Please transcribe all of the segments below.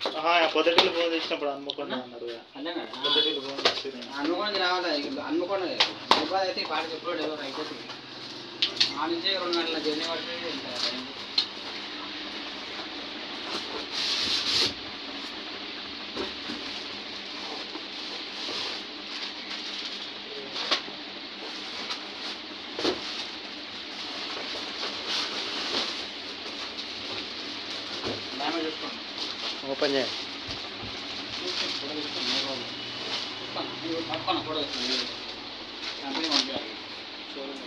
పొద్దుటిల్లు phone చేసినప్పుడు హన్మకొండ అన్నారు కదా. అర్థం కదా పొద్దుటిల్లు ఫోన్ చేసింది హన్మకొండకి రావాలి హన్మకొండ హైదరాబాద్ అయితే ఈ పాట చెప్పుడు ఎవరు అయిపోతుంది ఆ నుంచి రెండు గంటల జర్నీ పడుతుంది ఇంకా టైం. మేమే చూసుకోండి ఓపెన్ చేయండి పక్కన కూడా కంపెనీ పంపించాలి షోరూమ్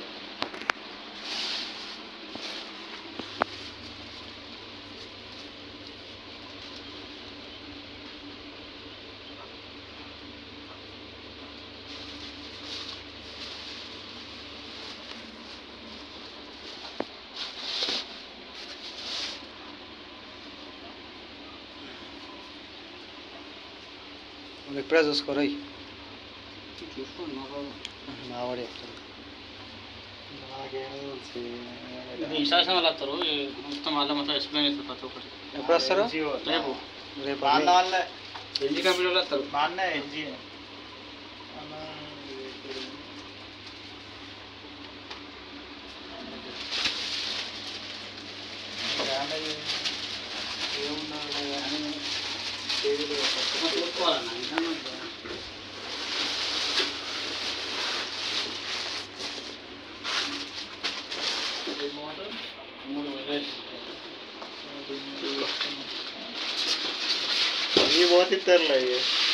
నువ్వు ఇప్పుడే చూసుకోరు చూసుకోండి మా బాబు మా వాడు చెప్తాను నాకేం తెలుసు. ఇది ఇన్స్టాగ్రామ్ వాళ్ళు వస్తారు ఈ మొత్తం వాళ్ళ మొత్తం ఎక్స్ప్లెయిన్ చేస్తారు ప్రతి ఒక్కటి ఎప్పుడు వస్తారు NGO. రేపు రేపు మా అన్న వాళ్ళే ఎల్జీ కంపెనీ వాళ్ళు వస్తారు మా అన్న ఎన్జీ అన్న ఏమున్నాడు కానీ పేరు మరి చూసుకోవాలన్నా ఇంకా మూడు వేలు ఈ పోతిస్తారులే అయ్యి